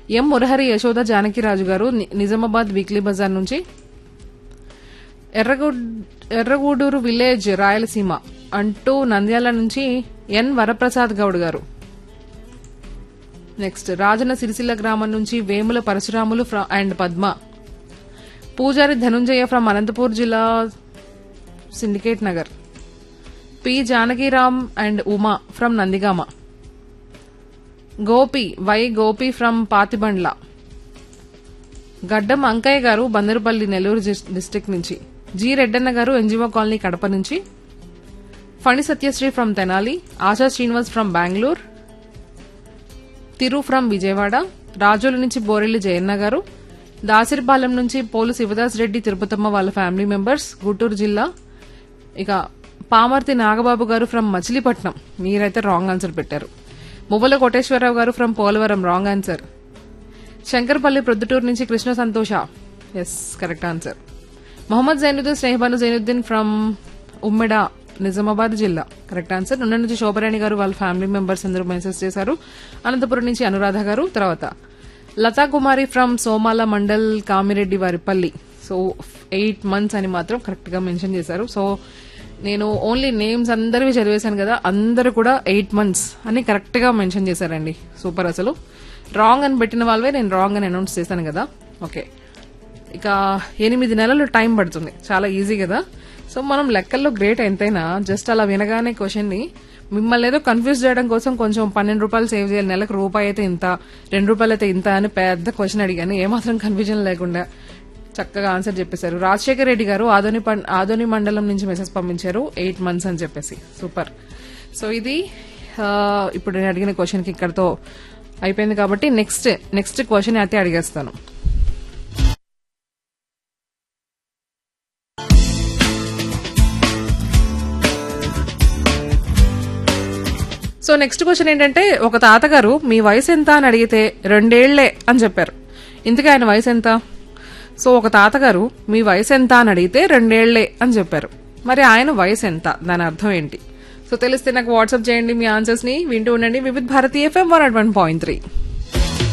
ఎం మురహరి యశోద జానకిరాజు గారు ని- నిజామాబాద్ వీక్లీ బజార్ నుంచి ఎర్రగూడ్ ఎర్రగూడూరు విలేజ్ రాయలసీమ అంటూ నంద్యాల నుంచి ఎన్ వరప్రసాద్ గౌడ్ గారు నెక్స్ట్ రాజన సిరిసిల్ల గ్రామం నుంచి వేముల పరశురాములు ఫ్ర- అండ్ పద్మ పూజారి ధనుంజయ ఫ్రమ్ అనంతపూర్ జిల్లా syndicate Nagar P Janakiram and Uma from Nandigama Gopi Y Gopi from Pathibandla Gaddam Ankaiah గారు బందరుపల్లి నెల్లూరు డిస్- డిస్ట్రిక్ట్ నుంచి జి రెడ్డన్న గారు ఎన్జిఓ కాలనీ కడప నుంచి Phani Satyasri from Tenali Asha Srinivas from Bengaluru Tiru from Vijayawada Razole నుంచి బోరెల్లి జయన్న గారు దాసిరిపాలెం నుంచి పోలు శివదాస్ రెడ్డి తిరుపతమ్మ వాళ్ళ ఫ్యామిలీ మెంబర్స్ గుంటూరు జిల్లా ఇక పామర్తి నాగబాబు గారు ఫ్రమ్ మచిలీపట్నం మీరైతే రాంగ్ ఆన్సర్ పెట్టారు మువ్వల కోటేశ్వరరావు గారు from Polavaram wrong answer Shankarpalli Proddatur నుంచి Krishna Santosha S correct answer Mohammed Zainuddin Snehabanu Zainuddin from Ummeda Nizamabad జిల్లా కరెక్ట్ ఆన్సర్ నుండి నుంచి శోభరాణి గారు వాళ్ళ ఫ్యామిలీ మెంబర్స్ అందరూ మెసేజ్ చేశారు అనంతపురం నుంచి అనురాధ గారు తర్వాత Latha Kumari from Somala mandal Kamireddy Varipalli so eight months అని మాత్రం కరెక్ట్ గా మెన్షన్ చేశారు సో నేను ఓన్లీ నేమ్స్ అందరివి చదివేశాను కదా అందరూ కూడా ఎయిట్ మంత్స్ అని కరెక్ట్ గా మెన్షన్ చేశారండి సూపర్ అసలు రాంగ్ అని పెట్టిన వాళ్ళవే నేను రాంగ్ అని అనౌన్స్ చేశాను కదా ఓకే ఇక ఎనిమిది నెలలు టైం పడుతుంది చాలా ఈజీ కదా సో మనం లెక్కల్లో గ్రేట్ ఎంతైనా జస్ట్ అలా వినగానే క్వశ్చన్ ని మిమ్మల్ని ఏదో కన్ఫ్యూజ్ చేయడం కోసం కొంచెం పన్నెండు రూపాయలు సేవ్ చేయాలి నెలకు రూపాయి అయితే ఇంత రెండు రూపాయలు అయితే ఇంత అని పెద్ద క్వశ్చన్ అడిగాను ఏమాత్రం కన్ఫ్యూజన్ లేకుండా చక్కగా ఆన్సర్ చెప్పేశారు రాజశేఖర్ రెడ్డి గారు ఆదోని పం- ఆదోని మండలం నుంచి మెసేజ్ పంపించారు ఎయిట్ మంత్స్ అని చెప్పేసి సూపర్ సో ఇది ఆ, ఇప్పుడు నేను అడిగిన క్వశ్చన్ కి ఇక్కడతో అయిపోయింది కాబట్టి నెక్స్ట్ నెక్స్ట్ క్వశ్చన్ అయితే అడిగేస్తాను సో నెక్స్ట్ క్వశ్చన్ ఏంటంటే ఒక తాతగారు మీ వయసు ఎంత అని అడిగితే రెండేళ్లే అని చెప్పారు ఇంతకీ ఆయన వయసు ఎంత సో ఒక తాతగారు మీ వయసు ఎంత అని అడిగితే రెండేళ్లే అని చెప్పారు మరి ఆయన వయసు ఎంత దాని అర్థం ఏంటి సో తెలిస్తే నాకు వాట్సాప్ చేయండి మీ ఆన్సర్స్ ని వింటూ ఉండండి Vividh Bharatiya FM one point three